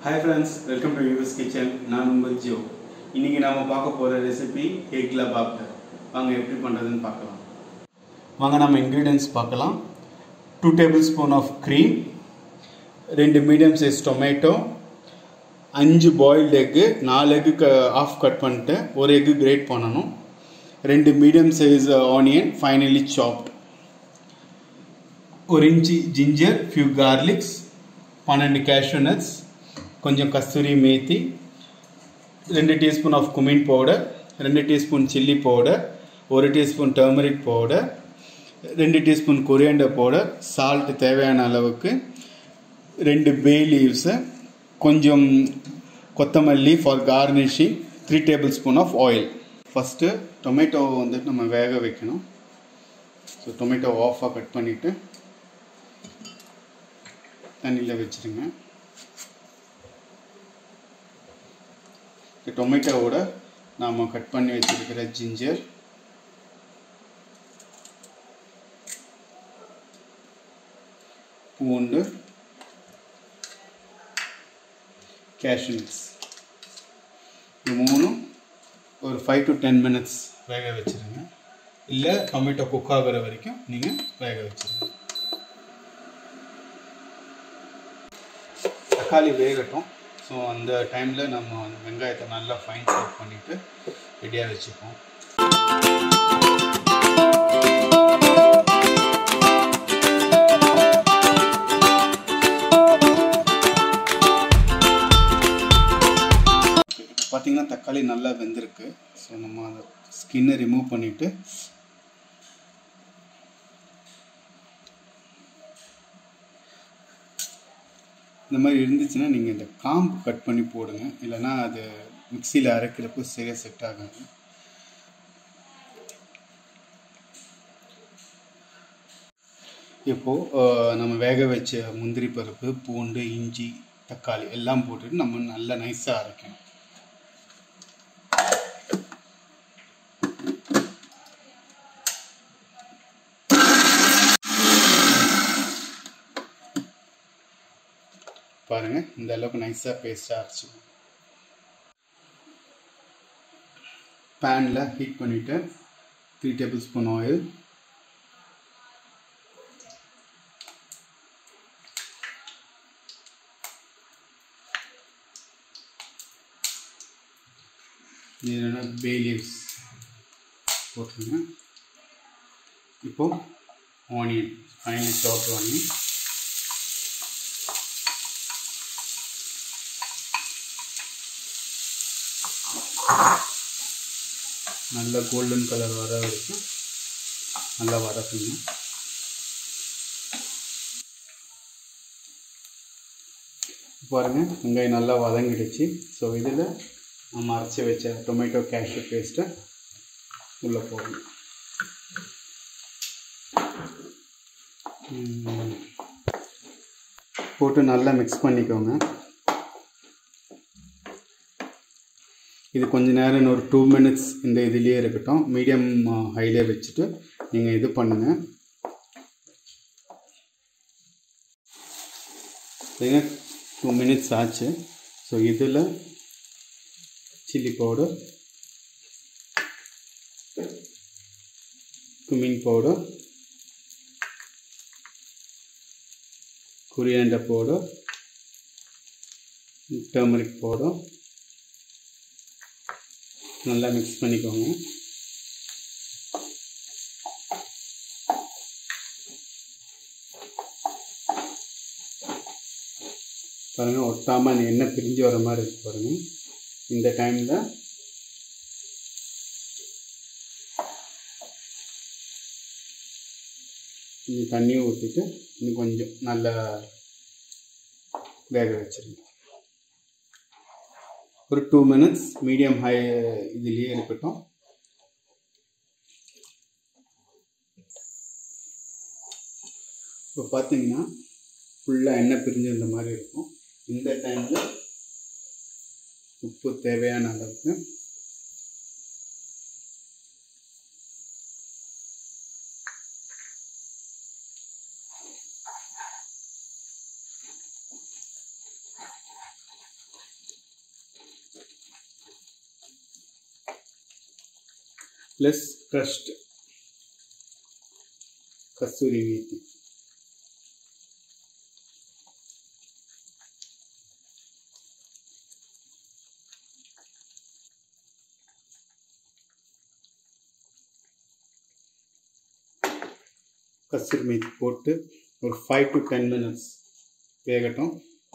hi friends welcome to US kitchen நான் உங்கள் ஜியோ இன்றைக்கி நாம் பார்க்க போகிற ரெசிபி எக் லபாப் வாங்க எப்படி பண்ணுறதுன்னு பார்க்கலாம் வாங்க நம்ம இன்க்ரீடியன்ஸ் பார்க்கலாம் two table spoon of cream ரெண்டு மீடியம் சைஸ் டொமேட்டோ அஞ்சு பாயில்டு எக்கு நாலு எக்கு ஆஃப் கட் பண்ணிட்டு ஒரு எக்கு கிரேட் பண்ணணும் ரெண்டு medium size onion finely chopped ஒரு இன்ச்சு ஜிஞ்சர் ஃபியூ கார்லிக்ஸ் பன்னெண்டு கேஷ்யூ நட்ஸ் கொஞ்சம் கஸ்தூரி மேத்தி ரெண்டு டீஸ்பூன் ஆஃப் குமின் பவுடர் ரெண்டு டீஸ்பூன் சில்லி பவுடர் ஒரு டீஸ்பூன் டர்மரிக் பவுடர் ரெண்டு டீஸ்பூன் கொரியாண்டர் பவுடர் சால்ட் தேவையான அளவுக்கு ரெண்டு பே லீவ்ஸு கொஞ்சம் கொத்தமல்லி for garnishing three table spoon of oil first டொமேட்டோவை வந்துட்டு நம்ம வேக வைக்கணும் ஸோ டொமேட்டோ ஆஃபாக கட் பண்ணிவிட்டு தண்ணியில் வச்சுருங்க டொமேட்டோவோட நாம் கட் பண்ணி வச்சுருக்கிற ஜிஞ்சர் பூண்டு கேஷ்யூஸ் இது மூணும் ஒரு ஃபைவ் டு டென் மினிட்ஸ் வேக வச்சுருங்க இல்லை டொமேட்டோ குக் ஆகிற வரைக்கும் நீங்கள் வேக வச்சுருங்க தக்காளி வேகட்டும் ஸோ அந்த டைமில் நம்ம வெங்காயத்தை நல்லா ஃபைன் சாப் பண்ணிவிட்டு ரெடியாக வச்சுப்போம் பார்த்தீங்கன்னா தக்காளி நல்லா வெந்திருக்கு ஸோ நம்ம அந்த ஸ்கின்னை ரிமூவ் பண்ணிவிட்டு இந்த மாதிரி இருந்துச்சுன்னா நீங்கள் இந்த காம்பு கட் பண்ணி போடுங்க இல்லைன்னா அது மிக்சியில் அரைக்கிறப்போ சரியாக செட் ஆகாது இப்போது நம்ம வேக வச்ச முந்திரி பருப்பு பூண்டு இஞ்சி தக்காளி எல்லாம் போட்டுட்டு நம்ம நல்லா நைஸாக அரைக்கணும் பாருங்கள் இந்த அளவுக்கு நைஸாக பேஸ்ட்டாக அரைச்சிக்கணும் பேனில் ஹீட் பண்ணிவிட்டு த்ரீ டேபிள் ஸ்பூன் ஆயில் இது பே லீவ்ஸ் போட்டுருங்க இப்போது ஆனியன் ஃபைனலி சாப்ட் ஆனியன் நல்ல கோல்டன் கலர் வர வரைக்கும் நல்லா வதக்குங்க பாருங்கள் வெங்காயம் நல்லா வதங்கிடுச்சு ஸோ இதில் நம்ம அரைச்சி வச்ச டொமேட்டோ கேஷ்யூ பேஸ்ட்டை உள்ளே போடணும் போட்டு நல்லா மிக்ஸ் பண்ணிக்கோங்க இது கொஞ்ச நேரம் இன்னொரு டூ மினிட்ஸ் இந்த இதுலேயே இருக்கட்டும் மீடியம் ஹைலே வச்சுட்டு நீங்கள் இது பண்ணுங்கள் டூ மினிட்ஸ் ஆச்சு ஸோ இதில் chilli powder cumin powder coriander powder turmeric powder நல்லா மிக்ஸ் பண்ணிக்கோங்க பாருங்கள் ஒட்டாமல் அந்த எண்ணெய் பிரிஞ்சு வர மாதிரி இருக்கு பாருங்கள் இந்த டைமில் இன்னும் தண்ணியை ஊற்றிட்டு இன்னும் கொஞ்சம் நல்லா வேக வச்சுருங்க ஒரு டூ மினிட்ஸ் மீடியம் ஹை இதுலேயே இருக்கட்டும் இப்போ பார்த்தீங்கன்னா ஃபுல்லாக எண்ணெய் பிரிஞ்சிருந்த மாதிரி இருக்கும் இந்த டைமில் உப்பு தேவையான அளவுக்கு ப்ளஸ் க்ரஷ்ட் கஸ்தூரி மேத்தி கஸ்தூரி மேத்தி போட்டு ஒரு ஃபைவ் டு டென் மினிட்ஸ் வேகட்டும்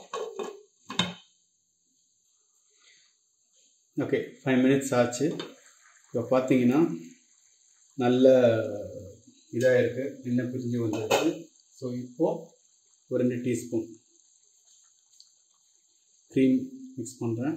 ஓகே ஃபைவ் மினிட்ஸ் ஆச்சு இப்போ பார்த்தீங்கன்னா நல்ல இதாக இருக்குது எண்ணெய் பிரிஞ்சு வந்துருக்கு ஸோ இப்போது ஒரு ரெண்டு டீஸ்பூன் க்ரீம் மிக்ஸ் பண்ணுறேன்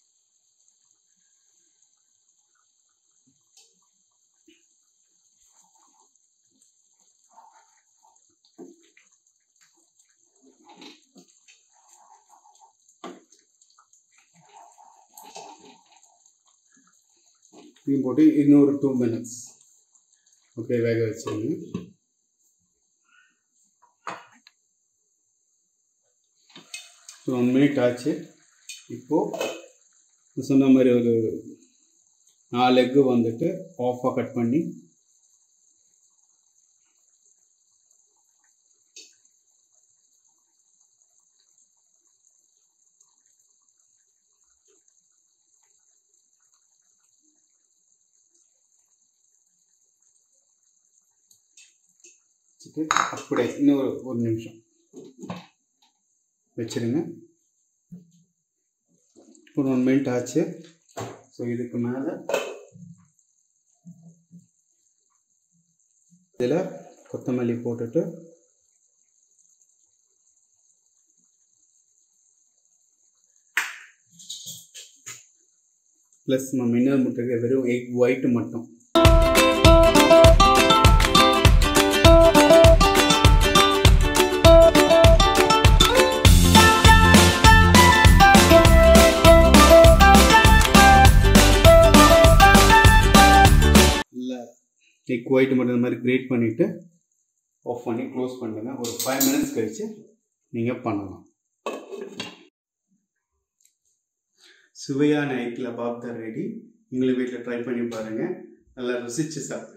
க்ரீம் போட்டு இன்னொரு டூ மினிட்ஸ் ஓகே வேக வச்சுருங்க ஒன் மினிட் ஆச்சு இப்போது சொன்ன மாதிரி ஒரு நாலு எக்கு வந்துட்டு ஆஃபாக கட் பண்ணி வச்சுட்டு அப்படியே இன்னொரு ஒரு நிமிஷம் வச்சுருங்க ஒரு ஒன் மினிட் ஆச்சு ஸோ இதுக்கு மேலே இதில் கொத்தமல்லி போட்டுட்டு ப்ளஸ் நம்ம இன்னொரு முட்டைக்கு வெறும் எக் ஒயிட் மட்டும் நல்லா எக் ஒயிட் மட்டும் இந்த மாதிரி கிரேட் பண்ணிவிட்டு ஆஃப் பண்ணி க்ளோஸ் பண்ணுங்க ஒரு ஃபைவ் மினிட்ஸ் கழித்து நீங்கள் பண்ணலாம் சுவையான எக் லபாப் தான் ரெடி நீங்களும் வீட்டில் ட்ரை பண்ணி பாருங்கள் நல்லா ருசித்து சாப்பிடுங்க